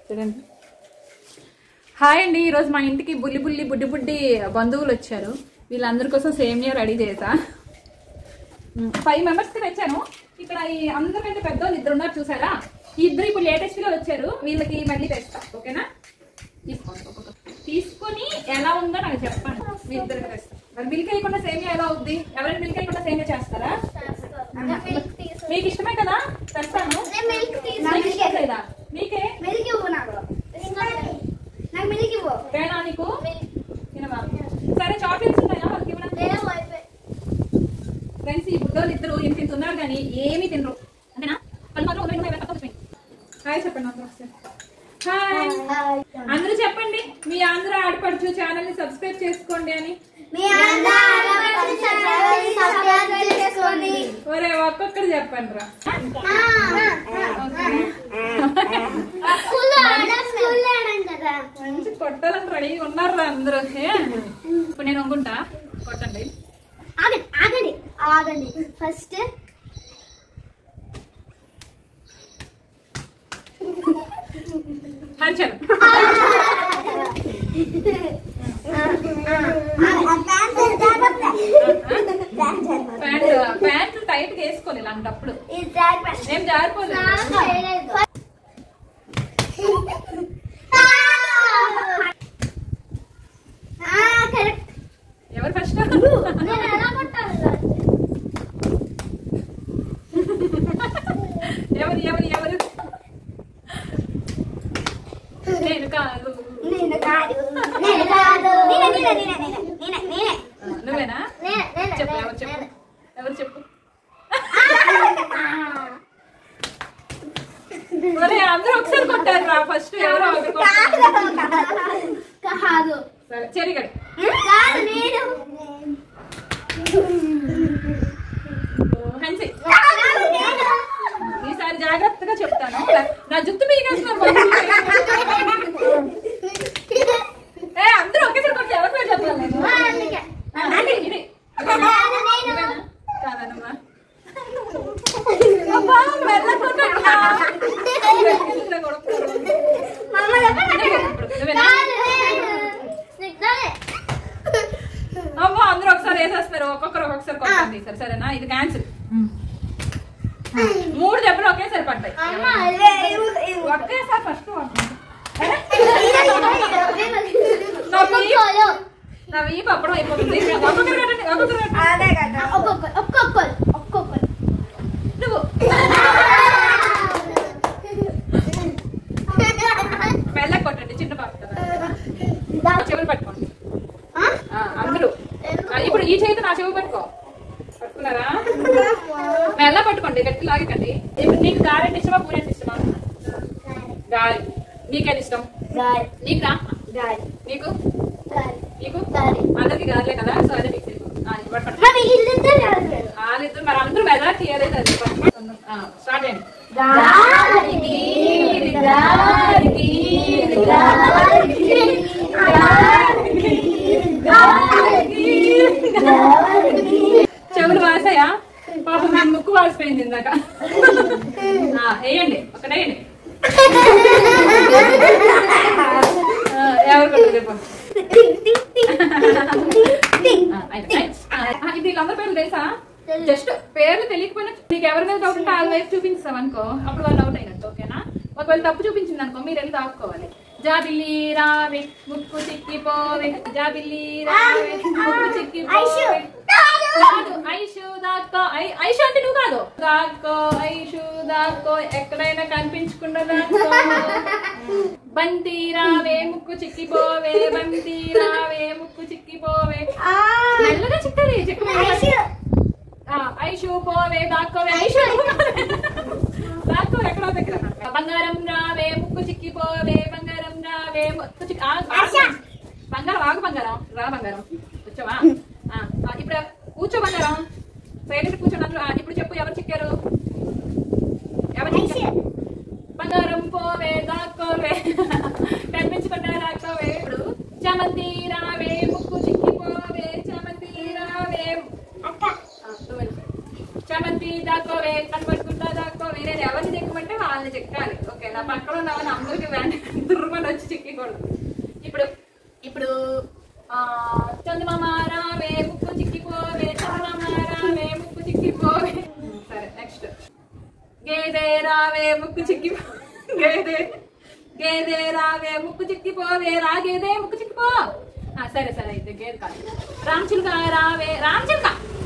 చూడండి హాయ్ అండి ఈరోజు మా ఇంటికి బుల్లి బుల్లి బుడ్డి బుడ్డి బంధువులు వచ్చారు వీళ్ళందరి కోసం సేమియా రెడీ చేసా ఫైవ్ మెంబర్స్కి తెచ్చాను ఇక్కడ ఈ అందరికంటే పెద్దోళ్ళు ఇద్దరు ఉన్నారు చూసారా ఈ ఇద్దరు ఇప్పుడు లేటెస్ట్ గా వచ్చారు వీళ్ళకి మళ్ళీ తెస్తా ఓకేనా తీసుకోండి ఒక్కొక్కరు. తీసుకొని ఎలా ఉందో నాకు చెప్పండి మీ ఇద్దరికి తెస్తా మరి మిల్క్ వేయకుండా సేమియా ఎలా అవుద్ది ఎవరైనా మిల్క్ వేయకుండా సేమియా చేస్తారా మీకు ఇష్టమే కదా తెస్తాను నేను milk తీసుకో. నాకు ఇష్టం లేదా మీకే మిల్క్ ఇవ్వు నాకు నాకు మిల్క్ ఇవ్వు వేణా నీకు తినవా సరే చాక్లెట్స్ ఉన్నాయా వాళ్ళకి ఇవ్వడానికి లేదా వైఫై ఫ్రెండ్స్ ఈ బుడ్డోళ్ళు ఇద్దరు ఇంత ఇంత ఉన్నారు కానీ ఏమీ తినరు అంతేనా వాళ్ళు మాత్రం ఉదయం ఎవరైనా పక్కకు పోయి హాయ్ చెప్పండి అందరూ ఒకసారి. హాయ్ అందరూ చెప్పండి మీ ఆంధ్ర ఆడపడుచు ఛానల్ ని సబ్స్క్రైబ్ చేసుకోండి అని మీ అందరూ సబ్స్క్రైబ్ చేసుకోండి ఒరే ఒక్కొక్కరు చెప్పండి రా స్కూల్లో ఆడాం స్కూల్లో ఆడాం కదా మంచి కొట్టాలని రెడీ ఉన్నారు అందరూ ఏ? ఇప్పుడు నేను అనుకుంటా కొట్టండి ఆగండి ఆగండి ఆగండి ఫస్ట్ హర్చల్ ప్యాంట్ ప్యాంట్ టైట్ గా వేసుకోవాలి ఇలాంటప్పుడు ఏం జారిపోలేదు కరెక్ట్ ఎవరు ఫస్ట్ నేను ఎలా కొట్టాలి ఎవరు ఎవరు ఎవరు నేను కాదు నేను కాదు నేను కాదు నేనే నేనే నేనే నేనే నేనే ఆ, నువ్వేనా నేనే నేనే చెప్పు ఎవరు చెప్పు ఎవరు చెప్పు ఒరే, అందరూ ఒకసారి కొట్టారు రా ఫస్ట్ ఎవరో ఒకరు కొట్టారు. కాదు సరే చెరిగడి కాదు నేను హన్సి కాదు నేను ఈసారి జాగ్రత్తగా చెప్తాను నా జుట్టు మీకేస్తున్నారు ఏ అందరూ ఒకేసారి కొట్టి ఎవరి పేరు చెప్పాలి నేను ఆ, అందుకే ఆ, ఇది, ఇది. కాదు నేను నువ్వేనా? కాదనమ్మా అబ్బా, వెళ్ళకుండా. ఇలా కొడుతున్నారు. మమ్మ చెప్పండి ఇప్పుడు నువ్వేనా? కాదు నేను సిగ్నలే అమ్మో అందరూ ఒకసారి వేసేస్తారు ఒక్కొక్కరు ఒక్కొక్కసారి కొట్టండి సరే సరేనా ఇది క్యాన్సిల్ మూడు దెబ్బలు ఒకేసారి పడ్డాయి అమ్మ ఇదే ఇవ్వు, ఇవ్వు. ఒకేసారి ఫస్ట్ నా ఒక్కొక్కరు నా వీపు అప్పడం అయిపోతుంది ఒక్కొక్కరు కట్టండి ఒక్కొక్కరు కట్టండి ఒక్కొక్కరు ఒక్కొక్కరు ఒక్కొక్కరు నువ్వు మెల్ల కొట్టండి చిన్న పాప కదా చెవులు పట్టుకోండి ఆ, అందరూ ఆ, ఇప్పుడు ఈ చేతి నా చెవి పట్టుకో పట్టుకున్నారా మెల్ల పట్టుకోండి గట్టి లాగకండి ఇప్పుడు నీకు గారెంట్ ఇష్టమా పూరి అంటే ఇష్టమా గాలి నీకేది ఇష్టం నీకు రా నీకు నీకు అందరికి గారెలే కదా సో అదే ఫిక్స్ అయిపో. ఆ, ఇప్పుడు పట్టుకో. మరి ఇల్లుంటే రాదు వాళ్ళిద్దరు మరి అందరూ మెజార్టీ ఏదైతే అది ఆ, స్టార్ట్ చేయండి గాలికి గాలికి చెవులు వాసాయా పాప మేము ముక్కు వాసిపోయింది ఇందాక ఆ, వేయండి ఒకటే వేయండి ఆ, ఎవరు కొట్టరు చెప్పు ఆ, అయిపోయింది. ఆ, ఆ, ఇప్పుడు వీళ్ళందరి పేర్లు తెలుసా జస్ట్ పేర్లు తెలియకపోయినా నీకు ఎవరి మీద డౌట్ ఉంటే వాళ్ళ వైపు చూపించాం అనుకో అప్పుడు వాళ్ళు అవుట్ అయినట్టు ఓకేనా ఒకవేళ తప్పు చూపించింది అనుకో మీరు వెళ్ళి దాక్కోవాలి జాబిల్లి రావే ముక్కు చిక్కిపోవే జాబిల్లి రావే ముక్కు చిక్కిపోవే కాదు ఐషు దాక్కో ఐ- ఐషు అంటే నువ్వు కాదు దాక్కో ఐషు దాక్కో ఎక్కడైనా కనిపించకుండా దాక్కో బంతి రావే ముక్కు చిక్కిపోవే బంతి రావే ముక్కు చిక్కిపోవే మెల్లగా చిక్కది చిక్కు ఐషు పోవే దాక్కోవే ఐషు దాక్కో ఎక్కడో దగ్గర బంగారం రావే ముక్కు చిక్కిపోవే బంగారం రావే ముక్కు చిక్కి ఆ, ఆగు. బంగారం ఆగు బంగారం రా బంగారం వచ్చావా ఆ, ఆ, ఇప్పుడు కూర్చో బంగారం సైలెంట్ కూర్చోండి అందరూ. ఆ, ఇప్పుడు చెప్పు ఎవరు చిక్కారు ఎవరు చిక్కారు బంగారం పోవే దాక్కోవే కనిపించకుండా దాక్కోవే ఇప్పుడు చమంతి రావే ముక్కు చిక్కిపోవే చమంతి రావే ఆ, నువ్వు వెళ్ళు. చమంతి దాక్కోవే కనపడకుండా దాక్కోవే నేను ఎవరిని చెక్కమంటే వాళ్ళని చెక్కాలి ఓకే నా పక్కన ఉన్న వాళ్ళని అందరికి ఇలాంటి దుర్మని వచ్చి చిక్కకూడదు ఇప్పుడు ఇప్పుడు ఆ, చందమామ రావే ముక్కు చిక్కిపోవే చందమామ రావే ముక్కు చిక్కిపోవే సరే నెక్స్ట్ గేదె రావే ముక్కు చిక్కిపో గేదె గేదె రావే ముక్కు చిక్కిపోవే రా గేదె ముక్కు చిక్కిపో ఆ, సరే సరే అయితే గేదె కాదు రామచిలుక రావే రామచిలుక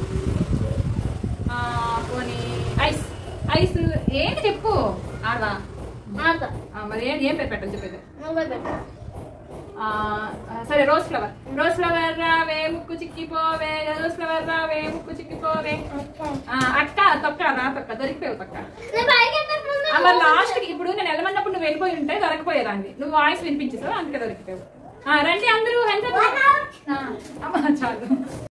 ఆ, పోనీ ఐస్ ఐస్ ఏంటి చెప్పు ఆడవా ఆడతా ఆ, మరి ఏం ఏం పేరు పెట్టాలి చెప్పేది నువ్వే పెట్టు ఆ, సరే రోజ్ ఫ్లవర్ రోజ్ ఫ్లవర్ రావే ముక్కు చిక్కిపోవే రోజ్ ఫ్లవర్ రావే ముక్కు చిక్కిపోవే ఆ, అక్క తొక్క రా తొక్క దొరికిపోయావు తొక్క నేను పైకి ఎత్తుకున్నా. ఆ, మరి లాస్ట్ కి ఇప్పుడు నేను వెళ్ళమన్నప్పుడు నువ్వు వెళ్ళిపోయి ఉంటే దొరకపోయేదాన్ని నువ్వు వాయిస్ వినిపించేసావు అందుకే దొరికిపోయావు ఆ, రండి అందరూ hands up. ఆ, అమ్మ చాలు